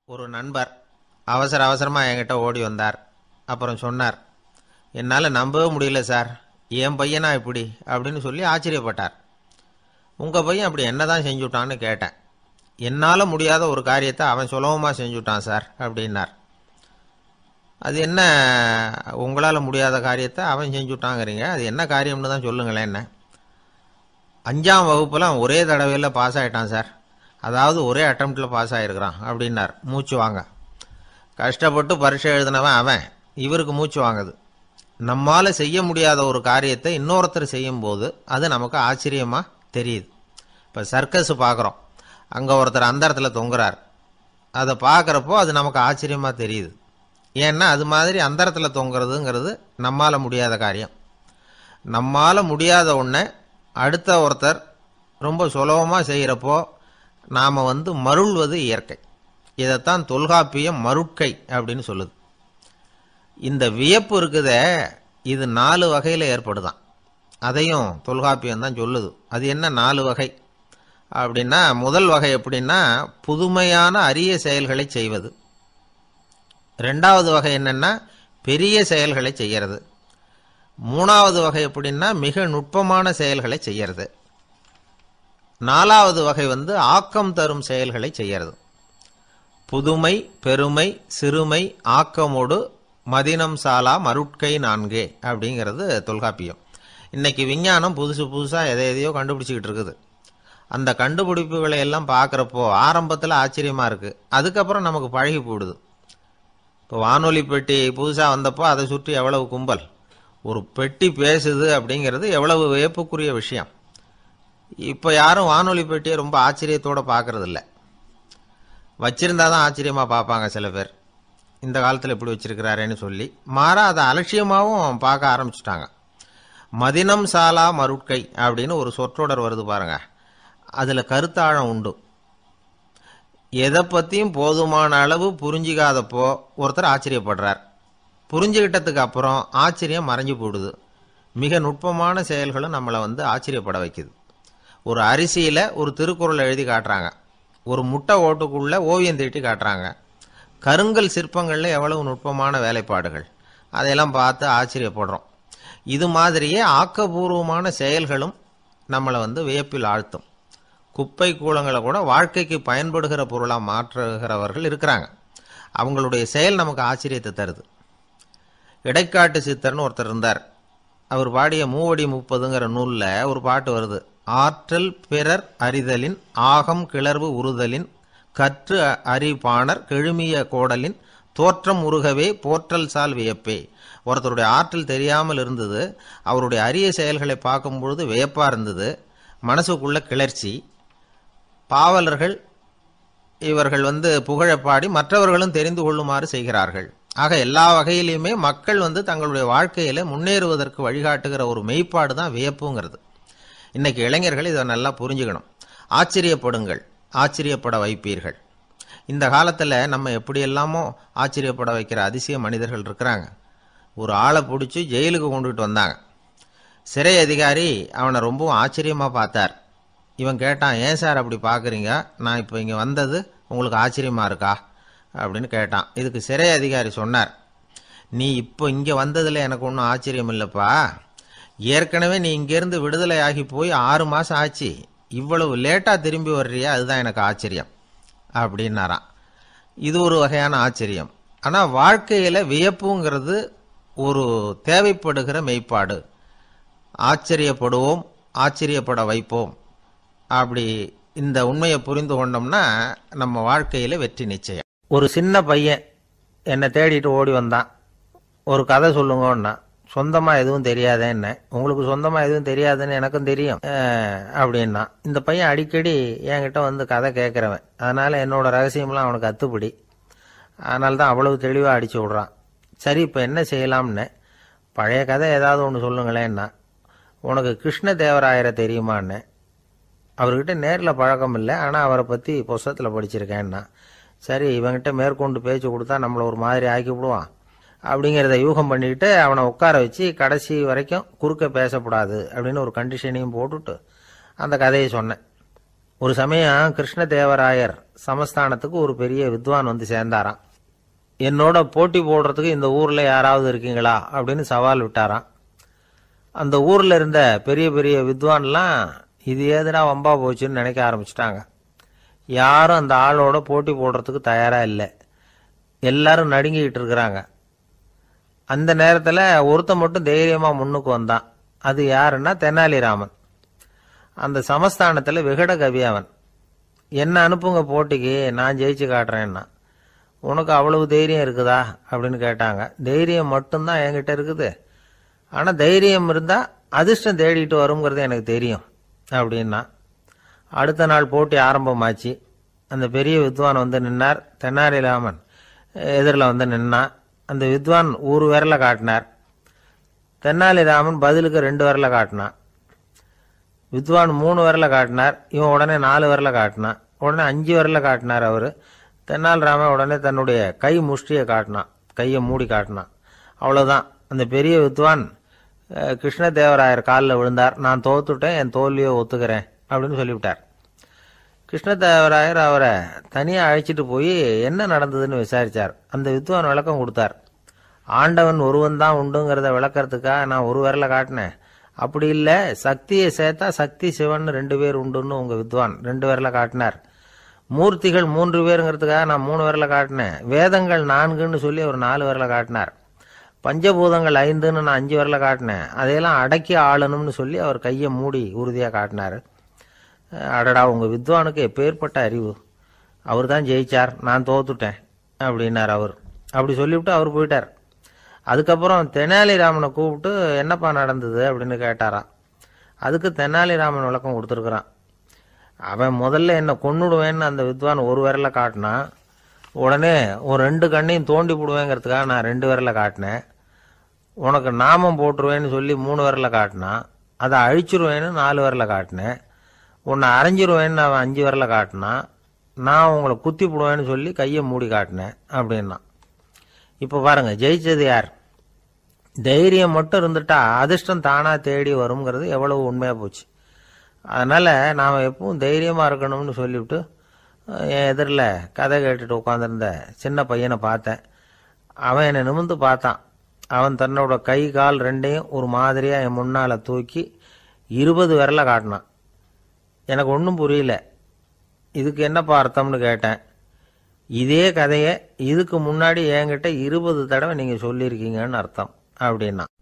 ஒரு நண்பர் அவசர அவசரமாக என்கிட்ட ஓடி வந்தார் அப்புறம் சொன்னார் என்னால் நம்பவே முடியல சார் என் பையனா இப்படி அப்படின்னு சொல்லி ஆச்சரியப்பட்டார் உங்கள் பையன் அப்படி என்ன தான் செஞ்சுட்டான்னு கேட்டேன் என்னால் முடியாத ஒரு காரியத்தை அவன் சுலபமாக செஞ்சுட்டான் சார் அப்படின்னார் அது என்ன உங்களால் முடியாத காரியத்தை அவன் செஞ்சுட்டாங்கிறீங்க அது என்ன காரியம்னு தான் சொல்லுங்களேன் என்ன அஞ்சாம் வகுப்பில் அவன் ஒரே தடவையில் பாஸ் ஆகிட்டான் சார் அதாவது ஒரே அட்டம்ப்டில் பாஸ் ஆகிருக்கிறான் அப்படின்னார் மூச்சு வாங்க கஷ்டப்பட்டு பரீட்சை எழுதினவன் அவன் இவருக்கு மூச்சு வாங்குது நம்மால் செய்ய முடியாத ஒரு காரியத்தை இன்னொருத்தர் செய்யும்போது அது நமக்கு ஆச்சரியமாக தெரியுது இப்போ சர்க்கஸ் பார்க்குறோம் அங்கே ஒருத்தர் அந்தரத்தில் தொங்குறார் அதை பார்க்குறப்போ அது நமக்கு ஆச்சரியமாக தெரியுது ஏன்னா அது மாதிரி அந்தரத்தில் தொங்குறதுங்கிறது நம்மால் முடியாத காரியம் நம்மால் முடியாத ஒன்றை அடுத்த ஒருத்தர் ரொம்ப சுலபமாக செய்கிறப்போ நாம் வந்து மருள்வது இயற்கை இதைத்தான் தொல்காப்பியம் மருட்கை அப்படின்னு சொல்லுது இந்த வியப்பு இருக்குதே இது நாலு வகையில் ஏற்படுதான் அதையும் தொல்காப்பியம் தான் சொல்லுது அது என்ன நாலு வகை அப்படின்னா முதல் வகை எப்படின்னா புதுமையான அரிய செயல்களை செய்வது ரெண்டாவது வகை என்னன்னா பெரிய செயல்களை செய்யறது மூணாவது வகை எப்படின்னா மிக நுட்பமான செயல்களை செய்யறது நாலாவது வகை வந்து ஆக்கம் தரும் செயல்களை செய்யறது புதுமை பெருமை சிறுமை ஆக்கமோடு மதினம் சாலா மருட்கை நான்கே அப்படிங்கிறது தொல்காப்பியம் இன்னைக்கு விஞ்ஞானம் புதுசு புதுசாக எதை எதையோ கண்டுபிடிச்சிக்கிட்டு இருக்குது அந்த கண்டுபிடிப்புகளை எல்லாம் பார்க்குறப்போ ஆரம்பத்தில் ஆச்சரியமாக இருக்குது அதுக்கப்புறம் நமக்கு பழகி போயிடுது இப்போ வானொலி பெட்டி புதுசாக வந்தப்போ அதை சுற்றி எவ்வளவு கும்பல் ஒரு பெட்டி பேசுது அப்படிங்கிறது எவ்வளவு வியப்புக்குரிய விஷயம் இப்போ யாரும் வானொலி பெட்டியை ரொம்ப ஆச்சரியத்தோடு பார்க்கறதில்ல வச்சிருந்தா தான் ஆச்சரியமாக பார்ப்பாங்க சில பேர் இந்த காலத்தில் இப்படி வச்சிருக்கிறாரேன்னு சொல்லி மாறா அதை அலட்சியமாகவும் பார்க்க ஆரம்பிச்சிட்டாங்க மதினம் சாலா மருட்கை அப்படின்னு ஒரு சொற்றொடர் வருது பாருங்க அதில் கருத்தாழம் உண்டு எதை பற்றியும் போதுமான அளவு புரிஞ்சிக்காதப்போ ஒருத்தர் ஆச்சரியப்படுறார் புரிஞ்சுக்கிட்டதுக்கு அப்புறம் ஆச்சரியம் மறைஞ்சு போடுது மிக நுட்பமான செயல்களும் நம்மளை வந்து ஆச்சரியப்பட வைக்குது ஒரு அரிசியில் ஒரு திருக்குறள் எழுதி காட்டுறாங்க ஒரு முட்டை ஓட்டுக்குள்ள ஓவியம் தீட்டி காட்டுறாங்க கருங்கல் சிற்பங்களில் எவ்வளவு நுட்பமான வேலைப்பாடுகள் அதையெல்லாம் பார்த்து ஆச்சரியப்படுறோம் இது மாதிரியே ஆக்கபூர்வமான செயல்களும் நம்மளை வந்து வியப்பில் ஆழ்த்தும் குப்பை கூலங்களை கூட வாழ்க்கைக்கு பயன்படுகிற பொருளாக மாற்றுகிறவர்கள் இருக்கிறாங்க அவங்களுடைய செயல் நமக்கு ஆச்சரியத்தை தருது இடைக்காட்டு சித்தர்னு ஒருத்தர் இருந்தார் அவர் பாடிய மூவடி முப்பதுங்கிற நூலில் ஒரு பாட்டு வருது ஆற்றல் பிறர் அறிதலின் ஆகம் கிளர்வு உறுதலின் கற்று அறிபாணர் கெழுமிய கோடலின் தோற்றம் உருகவே போற்றல் சால் வியப்பே ஒருத்தருடைய ஆற்றல் தெரியாமல் இருந்தது அவருடைய அரிய செயல்களை பார்க்கும் பொழுது வியப்பாக இருந்தது மனசுக்குள்ள கிளர்ச்சி பாவலர்கள் இவர்கள் வந்து புகழப் பாடி மற்றவர்களும் தெரிந்து கொள்ளுமாறு செய்கிறார்கள் ஆக எல்லா வகையிலையுமே மக்கள் வந்து தங்களுடைய வாழ்க்கையில முன்னேறுவதற்கு வழிகாட்டுகிற ஒரு மெய்ப்பாடு தான் வியப்புங்கிறது இன்னைக்கு இளைஞர்கள் இதை நல்லா புரிஞ்சுக்கணும் ஆச்சரியப்படுங்கள் ஆச்சரியப்பட வைப்பீர்கள் இந்த காலத்தில் நம்ம எப்படி எல்லாமோ ஆச்சரியப்பட வைக்கிற அதிசய மனிதர்கள் இருக்கிறாங்க ஒரு ஆளை பிடிச்சி ஜெயிலுக்கு கொண்டுகிட்டு வந்தாங்க சிறை அதிகாரி அவனை ரொம்பவும் ஆச்சரியமாக பார்த்தார் இவன் கேட்டான் ஏன் சார் அப்படி பார்க்குறீங்க நான் இப்போ இங்கே வந்தது உங்களுக்கு ஆச்சரியமாக இருக்கா அப்படின்னு கேட்டான் இதுக்கு சிறை அதிகாரி சொன்னார் நீ இப்போ இங்கே வந்ததில் எனக்கு ஒன்றும் ஆச்சரியம் இல்லைப்பா ஏற்கனவே நீ இங்கேருந்து விடுதலை ஆகி போய் ஆறு மாதம் ஆச்சு இவ்வளவு லேட்டாக திரும்பி வர்றியா அதுதான் எனக்கு ஆச்சரியம் அப்படின்னாராம் இது ஒரு வகையான ஆச்சரியம் ஆனால் வாழ்க்கையில் வியப்புங்கிறது ஒரு தேவைப்படுகிற மெய்ப்பாடு ஆச்சரியப்படுவோம் ஆச்சரியப்பட வைப்போம் அப்படி இந்த உண்மையை புரிந்து கொண்டோம்னா நம்ம வாழ்க்கையில் வெற்றி நிச்சயம் ஒரு சின்ன பையன் என்னை தேடிட்டு ஓடி வந்தான் ஒரு கதை சொல்லுங்கன்னா சொந்தமாக எதுவும் தெரியாதே என்ன உங்களுக்கு சொந்தமாக எதுவும் தெரியாதுன்னு எனக்கும் தெரியும் அஹ், அப்படின்னா இந்த பையன் அடிக்கடி என்கிட்ட வந்து கதை கேட்குறவன் அதனால் என்னோட ரகசியம்லாம் அவனுக்கு அத்துப்படி அதனால தான் அவ்வளவு தெளிவாக அடிச்சு விட்றான் சரி இப்போ என்ன செய்யலாம்னு பழைய கதை ஏதாவது ஒன்று சொல்லுங்களேன்னா உனக்கு கிருஷ்ண தேவராயரை தெரியுமான்னு அவர்கிட்ட நேரில் பழக்கம் இல்லை ஆனால் அவரை பற்றி புஸ்தகத்தில் படிச்சிருக்கேன்னா சரி இவன்கிட்ட மேற்கொண்டு பேச்சு கொடுத்தா நம்மளை ஒரு மாதிரி ஆக்கி விடுவான் அப்படிங்கிறத யூகம் பண்ணிக்கிட்டு அவனை உட்கார வச்சு கடைசி வரைக்கும் குறுக்க பேசக்கூடாது அப்படின்னு ஒரு கண்டிஷனையும் போட்டுட்டு அந்த கதையை சொன்னேன் ஒரு சமயம் கிருஷ்ணதேவராயர் சமஸ்தானத்துக்கு ஒரு பெரிய வித்வான் வந்து சேர்ந்தாராம் என்னோட போட்டி போடுறதுக்கு இந்த ஊர்ல யாராவது இருக்கீங்களா அப்படின்னு சவால் விட்டாராம் அந்த ஊர்ல இருந்த பெரிய பெரிய வித்வான்லாம் இது ஏதுனா வம்பா போச்சுன்னு நினைக்க ஆரம்பிச்சிட்டாங்க யாரும் அந்த ஆளோட போட்டி போடுறதுக்கு தயாரா இல்லை எல்லாரும் நடுங்கிக்கிட்டு இருக்கிறாங்க அந்த நேரத்தில் ஒருத்தன் மட்டும் தைரியமா முன்னுக்கு வந்தான் அது யாருன்னா தெனாலிராமன் அந்த சமஸ்தானத்தில் விகட கவி அவன் என்ன அனுப்புங்க போட்டிக்கு நான் ஜெயிச்சு காட்டுறேன்னா உனக்கு அவ்வளவு தைரியம் இருக்குதா அப்படின்னு கேட்டாங்க தைரியம் மட்டும்தான் என்கிட்ட இருக்குது ஆனால் தைரியம் இருந்தால் அதிர்ஷ்டம் தேடிட்டு வருங்கிறது எனக்கு தெரியும் அப்படின்னா அடுத்த நாள் போட்டி ஆரம்பமாச்சு அந்த பெரிய வித்வான் வந்து நின்னார் தென்னாலிராமன் எதிரில் வந்து நின்னான் அந்த வித்வான் ஒரு விரலை காட்டினார் தென்னாலிராமன் பதிலுக்கு ரெண்டு விரலை காட்டினான் வித்வான் மூணு விரலை காட்டினார் இவன் உடனே நாலு விரலை காட்டினான் உடனே அஞ்சு விரலை காட்டினார் அவர் தென்னாலிராமன் உடனே தன்னுடைய கை முஷ்டியை காட்டினான் கையை மூடி காட்டினான் அவ்வளோதான் அந்த பெரிய வித்வான் அஹ், கிருஷ்ணதேவராயர் காலில் விழுந்தார் நான் தோத்துட்டேன் என் தோல்வியை ஒத்துக்கிறேன் அப்படின்னு சொல்லிவிட்டார் கிருஷ்ணதேவராயர் அவரை தனியாக அழைச்சிட்டு போய் என்ன நடந்ததுன்னு விசாரிச்சார் அந்த வித்வான் விளக்கம் கொடுத்தார் ஆண்டவன் ஒருவன் தான் உண்டுங்கிறத விளக்கறதுக்காக நான் ஒரு விரலை காட்டினேன் அப்படி இல்லை சக்தியை சேர்த்தா சக்தி சிவன் ரெண்டு பேர் உண்டுன்னு உங்க வித்வான் ரெண்டு விரலை காட்டினார் மூர்த்திகள் மூன்று பேருங்கிறதுக்காக நான் மூணு விரலை காட்டினேன் வேதங்கள் நான்குன்னு சொல்லி ஒரு நாலு விரலை காட்டினார் பஞ்சபூதங்கள் ஐந்துன்னு நான் அஞ்சு விரலை காட்டினேன் அதையெல்லாம் அடக்கி ஆளணும்னு சொல்லி அவர் கையை மூடி உறுதியாக காட்டினார் அடடா உங்க வித்வானுக்கு எப்பேற்பட்ட அறிவு அவர் தான் ஜெயிச்சார் நான் தோத்துட்டேன் அப்படின்னார் அவர் அப்படி சொல்லிவிட்டு அவர் போயிட்டார் அதுக்கப்புறம் தெனாலிராமனை கூப்பிட்டு என்னப்பா நடந்தது அப்படின்னு கேட்டாராம் அதுக்கு தெனாலிராமன் விளக்கம் கொடுத்துருக்குறான் அவன் முதல்ல என்ன கொன்னுடுவேன்னு அந்த வித்வான் ஒரு விரல காட்டினான் உடனே ஒரு ரெண்டு கண்ணையும் தோண்டி போடுவேங்கிறதுக்காக நான் ரெண்டு விரல காட்டினேன் உனக்கு நாமம் போட்டுருவேன்னு சொல்லி மூணு விரல காட்டினான் அதை அழிச்சிருவேன்னு நாலு விரல காட்டினேன் உன்னை அரைஞ்சிருவேன்னு அவன் அஞ்சு விரல காட்டினான் நான் உங்களை குத்தி போடுவேன்னு சொல்லி கையை மூடி காட்டினேன் அப்படின்னா இப்போ பாருங்க ஜெயிச்சது யார் தைரியம் மட்டும் இருந்துட்டா அதிர்ஷ்டம் தானா தேடி வருங்கிறது எவ்வளவு உண்மையா போச்சு அதனால நாம் எப்பவும் தைரியமா இருக்கணும்னு சொல்லிவிட்டு அஹ், என் எதிரில் கதை கேட்டுட்டு உட்காந்துருந்த சின்ன பையனை பார்த்தேன் அவன் என்னை நிமிர்ந்து பார்த்தான் அவன் தன்னோட கை கால் ரெண்டையும் ஒரு மாதிரியா என் முன்னால தூக்கி இருபது விரல காட்டினான் எனக்கு ஒன்றும் புரியல இதுக்கு என்னப்பா அர்த்தம்னு கேட்டேன் இதே கதையை இதுக்கு முன்னாடி என்கிட்ட இருபது தடவை நீங்கள் சொல்லியிருக்கீங்கன்னு அர்த்தம் அப்படின்னா